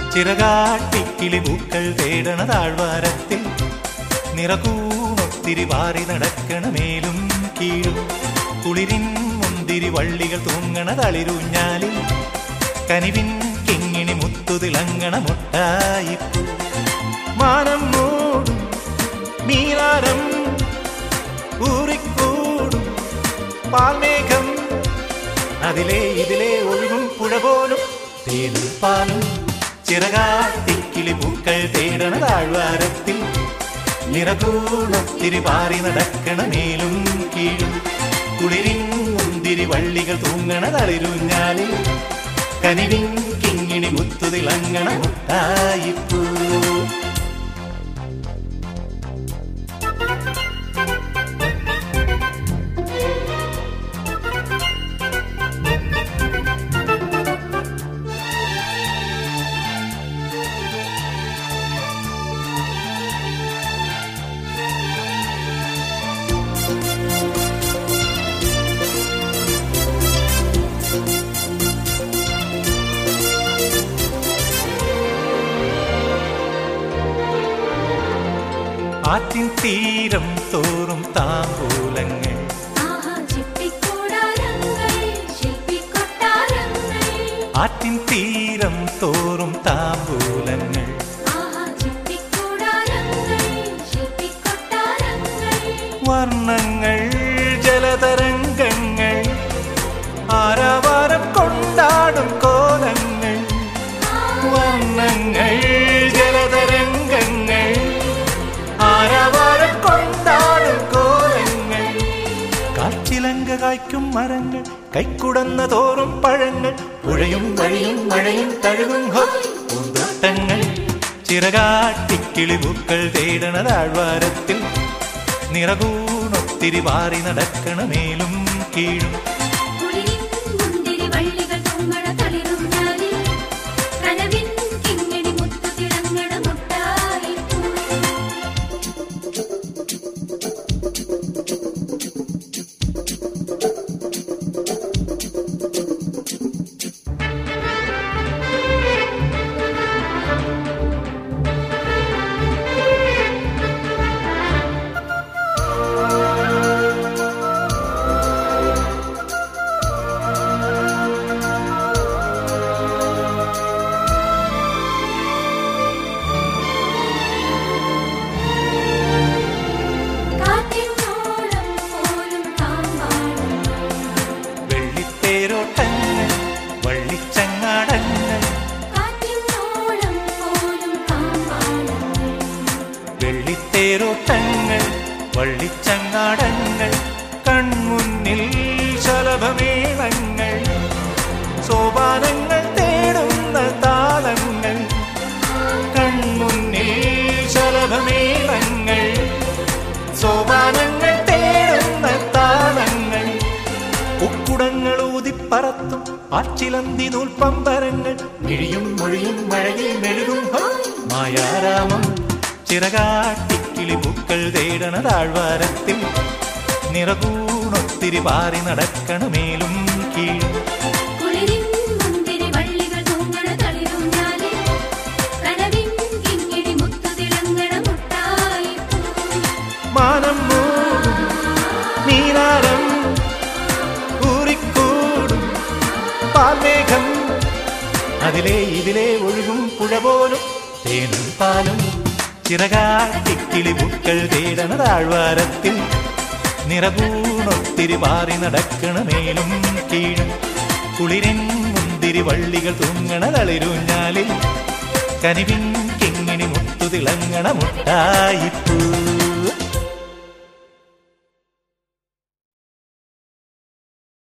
ചിറകാട്ടിക്കിളി പൂക്കൾ തേടണ താഴ്വാരത്തിൽ നിറകൂണൊത്തിരി വാരി നടക്കണ മേലും കീഴും കുളിരിൻ മുന്തിരി വള്ളികൾ തൂങ്ങണ തളിരൂഞ്ഞാലിൽ കനിവിൻ കിങ്ങിണി മുത്തു തിളങ്ങണ മുട്ടായിപ്പൂ മാനം മൂടും മീനാരം ഊറിക്കൂടും പാൽമേഘം അതിലെ ഇതിലെ ഒഴുകും പുഴ പോലും തേനും പാലും ചിറകാട്ടിക്കിളി പൂക്കൾ തേടണ താഴ്വാരത്തിൽ നിറകൂണത്തിരി പാറി നടക്കണ മേലും കീഴും കുളിരിൻ മുന്തിരി വള്ളികൾ തൂങ്ങണ തളിരുഞ്ഞാലിൽ കനിവിൻ കിങ്ങിണി മുത്തു തിളങ്ങണ മുട്ടായിപ്പൂ ആറ്റിൻ തീരം തോറും താമ്പൂലങ്ങൾ ആഹാ ചിപ്പിക്കൂടാരങ്ങൾ ശില്പിക്കൊട്ടാരങ്ങൾ ആറ്റിൻ തീരം തോറും താമ്പൂലങ്ങൾ ആഹാ ചിപ്പിക്കൂടാരങ്ങൾ ശില്പിക്കൊട്ടാരങ്ങൾ വർണ്ണങ്ങൾ ജലതരംഗങ്ങൾ ആരാവാരം കൊണ്ടാടും കോലങ്ങൾ വർണ്ണങ്ങൾ ജലതരംഗങ്ങൾ ആരാവാരം കൊണ്ടാടും കോലങ്ങൾ കാച്ചിലങ്ക കായ്ക്കും മരങ്ങൾ കൈക്കുടന്ന തോറും പഴങ്ങൾ പുഴയും വഴിയും മഴയും തഴുകും ഹോ പൂന്തോട്ടങ്ങൾ ചിറകാട്ടിക്കിളി പൂക്കൾ തേടണ താഴ്വാരത്തിൽ നിറകൂണൊത്തിരി വാരി നടക്കണ മേലും കീഴും കുളിരിൻ മുന്തിരി വള്ളികൾ തൂങ്ങണ തളിരുഞ്ഞാലിൽ കനവിൻ കിങ്ങിണി മുത്തു തിളങ്ങണ മുട്ടായിപ്പൂ കാറ്റിനോളം പോലും താമ്പാടും വെള്ളിത്തേരോട്ടങ്ങൾ വള്ളിച്ചങ്ങാടങ്ങൾ കാറ്റിനോളം പോലും താമ്പാടും വെള്ളിത്തേരോട്ടങ്ങൾ വള്ളിച്ചങ്ങാടങ്ങൾ കൺമുന്നിൽ ശലഭമേളങ്ങൾ സോപാനങ്ങൾ തേടുന്ന താളങ്ങൾ കൺമുന്നിൽ ശലഭമേളങ്ങൾ സോപാനങ്ങൾ തേടുന്ന താളങ്ങൾ ഉക്കുടങ്ങൾ ഊതിപ്പറത്തും ആച്ചിലന്തി നൂൽപ്പമ്പരങ്ങൾ മിഴിയും മൊഴിയും മഴയിൽ മെഴുകും ഹോ, മായാരാമം ചിറകാട്ടിക്കിളി പൂക്കൾ തേടണ താഴ്വാരത്തിൽ നിറകൂണൊത്തിരി പാറി നടക്കണ മേലും കീഴും കുളിരിൻ മുന്തിരി വള്ളികൾ തൂങ്ങണ തളിരുഞ്ഞാലിൽ കനവിൻ കിങ്ങിണി മുത്തു തിളങ്ങണ മുട്ടായിപ്പൂ മാനം മൂടും നീരാരം ഊറിക്കൂടും പാൽമേഘം അതിലെ ഇതിലെ ഒഴുകും പുഴ പോലും തേനും പാലും ചിറകാട്ടിക്കിളി പൂക്കൾ തേടണ താഴ്വാരത്തിൽ നിറകൂണൊത്തിരി പാറി നടക്കണ മേലും കീഴും കുളിരൻ മുന്തിരി വള്ളികൾ തൂങ്ങണ തളിരുഞ്ഞാലിൽ കനിവിൻ കിങ്ങിണി മുത്തു തിളങ്ങണ മുട്ടായിപ്പൂ